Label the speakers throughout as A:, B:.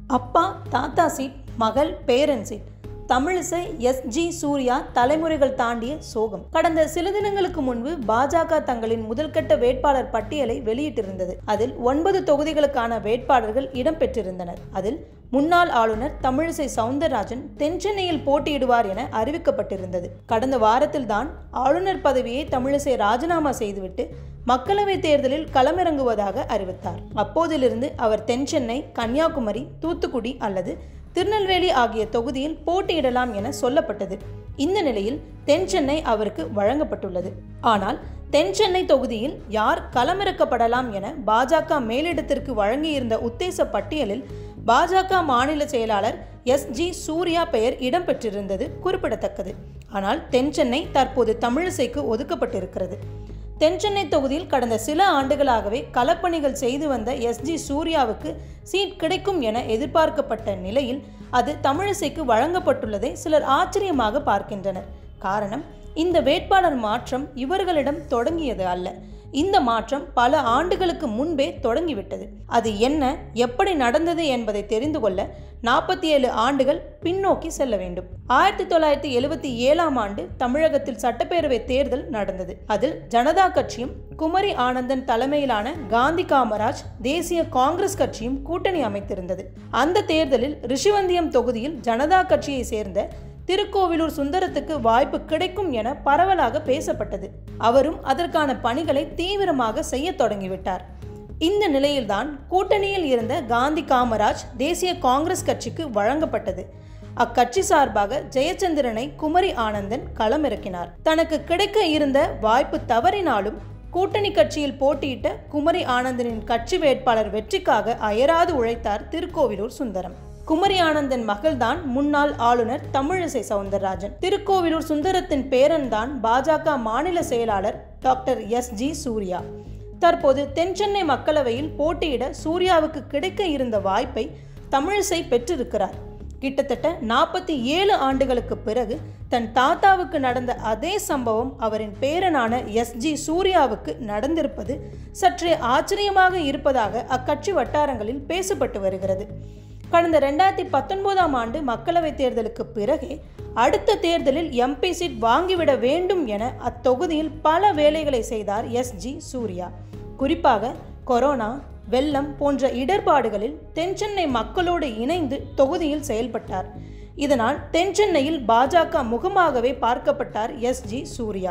A: அப்பா தாத்தா சீட் மகள் பேரன் seat Tamilisai S G Surya தலைமுறைகள் தாண்டிய சோகம் கடந்த சில தினங்களுக்கு முன்பு பாஜக தங்களின் முதல்கட்ட வேட்பாளர் பட்டியலை வெளியிட்டிருந்தது அதில் ஒன்பது தொகுதிகளுக்கான வேட்பாளர்கள் இடம்பெற்றிருந்தனர் அதில் முன்னாள் ஆளுநர் தமிழிசை சவுந்தரராஜன் தென்சென்னையில் போட்டியிடுவார் என அறிவிக்கப்பட்டிருந்தது கடந்த வாரத்தில்தான் ஆளுநர் பதவியை தமிழிசை ராஜினாமா செய்துவிட்டு மக்களவைத் தேர்தலில் களமிறங்குவதாக அறிவித்தார் அப்போதிலிருந்து அவர் தென்சென்னை கன்னியாகுமரி தூத்துக்குடி அல்லது திருநெல்வேலி ஆகிய தொகுதியில் போட்டியிடலாம் என சொல்லப்பட்டது இந்த நிலையில் தென்சென்னை அவருக்கு வழங்கப்பட்டுள்ளது ஆனால் தென்சென்னை தொகுதியில் யார் களமிறக்கப்படலாம் என பாஜக மேலிடத்திற்கு வழங்கியிருந்த உத்தேச பட்டியலில் பாஜக மாநில செயலாளர் எஸ் ஜி சூர்யா பெயர் இடம்பெற்றிருந்தது குறிப்பிடத்தக்கது ஆனால் தென்சென்னை தற்போது தமிழிசைக்கு ஒதுக்கப்பட்டிருக்கிறது தென்சென்னை தொகுதியில் கடந்த சில ஆண்டுகளாகவே களப்பணிகள் செய்து வந்த எஸ் ஜி சூர்யாவுக்கு சீட் கிடைக்கும் என எதிர்பார்க்கப்பட்ட நிலையில் அது தமிழிசைக்கு வழங்கப்பட்டுள்ளதை சிலர் ஆச்சரியமாக பார்க்கின்றனர் காரணம் இந்த வேட்பாளர் மாற்றம் இவர்களிடம் தொடங்கியது அல்ல இந்த மாற்றம் பல ஆண்டுகளுக்கு முன்பே தொடங்கிவிட்டது அது என்ன எப்படி நடந்தது என்பதை தெரிந்து கொள்ள நாற்பத்தி ஏழு ஆண்டுகள் பின்னோக்கி செல்ல வேண்டும் ஆயிரத்தி தொள்ளாயிரத்தி எழுபத்தி ஏழாம் ஆண்டு தமிழகத்தில் சட்டப்பேரவை தேர்தல் நடந்தது அதில் ஜனதா கட்சியும் குமரி ஆனந்தன் தலைமையிலான காந்தி காமராஜ் தேசிய காங்கிரஸ் கட்சியும் கூட்டணி அமைத்திருந்தது அந்த தேர்தலில் ரிஷிவந்தியம் தொகுதியில் ஜனதா கட்சியை சேர்ந்த திருக்கோவிலூர் சுந்தரத்துக்கு வாய்ப்பு கிடைக்கும் என பரவலாக பேசப்பட்டது அவரும் அதற்கான பணிகளை தீவிரமாக செய்ய தொடங்கிவிட்டார் இந்த நிலையில்தான் கூட்டணியில் இருந்த காந்தி காமராஜ் தேசிய காங்கிரஸ் கட்சிக்கு வழங்கப்பட்டது அக்கட்சி சார்பாக ஜெயச்சந்திரனை குமரி ஆனந்தன் களமிறக்கினார் தனக்கு கிடைக்க இருந்த வாய்ப்பு தவறினாலும் கூட்டணி கட்சியில் போட்டியிட்ட குமரி ஆனந்தனின் கட்சி வேட்பாளர் வெற்றிக்காக அயராது உழைத்தார் திருக்கோவிலூர் சுந்தரம் குமரி ஆனந்தன் மகள்தான் முன்னாள் ஆளுநர் தமிழிசை சவுந்தரராஜன் திருக்கோவிலூர் சுந்தரத்தின் பேரன்தான் பாஜக மாநில செயலாளர் டாக்டர் எஸ் ஜி சூர்யா தற்போது தென்சென்னை மக்களவையில் போட்டியிட சூர்யாவுக்கு கிடைக்க இருந்த வாய்ப்பை தமிழிசை பெற்றிருக்கிறார் கிட்டத்தட்ட நாற்பத்தி ஏழு ஆண்டுகளுக்கு பிறகு தன் தாத்தாவுக்கு நடந்த அதே சம்பவம் அவரின் பேரனான எஸ் ஜி சூர்யாவுக்கு நடந்திருப்பது சற்றே ஆச்சரியமாக இருப்பதாக அக்கட்சி வட்டாரங்களில் பேசப்பட்டு வருகிறது கடந்த ரெண்டாயிரத்தி பத்தொன்பதாம் ஆண்டு மக்களவைத் தேர்தலுக்கு பிறகே அடுத்த தேர்தலில் எம்பி சீட் வாங்கிவிட வேண்டும் என அத்தொகுதியில் பல வேலைகளை செய்தார் எஸ் ஜி சூர்யா குறிப்பாக கொரோனா வெள்ளம் போன்ற இடர்பாடுகளில் தென்சென்னை மக்களோடு இணைந்து தொகுதியில் செயல்பட்டார் இதனால் தென்சென்னையில் பாஜக முகமாகவே பார்க்கப்பட்டார் எஸ் ஜி சூர்யா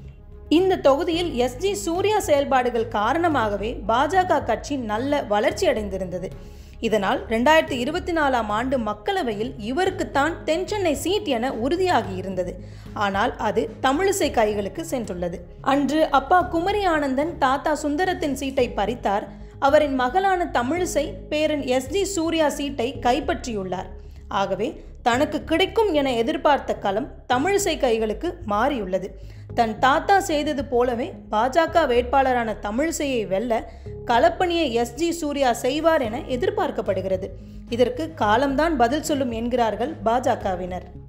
A: இந்த தொகுதியில் எஸ் ஜி சூர்யா செயல்பாடுகள் காரணமாகவே பாஜக கட்சி நல்ல வளர்ச்சி அடைந்திருந்தது இதனால் ரெண்டாயிரத்தி இருபத்தி நாலாம் ஆண்டு மக்களவையில் இவருக்குத்தான் தென்சென்னை சீட் என உறுதியாகி இருந்தது ஆனால் அது தமிழிசை கைகளுக்கு சென்றுள்ளது அன்று அப்பா குமரி ஆனந்தன் தாத்தா சுந்தரத்தின் சீட்டை பறித்தார் அவரின் மகளான தமிழிசை பேரன் எஸ் ஜி சூர்யா சீட்டை கைப்பற்றியுள்ளார் ஆகவே தனக்கு கிடைக்கும் என எதிர்பார்த்த களம் தமிழிசை கைகளுக்கு மாறியுள்ளது தன் தாத்தா செய்தது போலவே பாஜக வேட்பாளரான தமிழிசையை வெல்ல களப்பணியை எஸ் ஜி சூர்யா செய்வார் என எதிர்பார்க்கப்படுகிறது இதற்கு காலம்தான் பதில் சொல்லும் என்கிறார்கள் பாஜகவினர்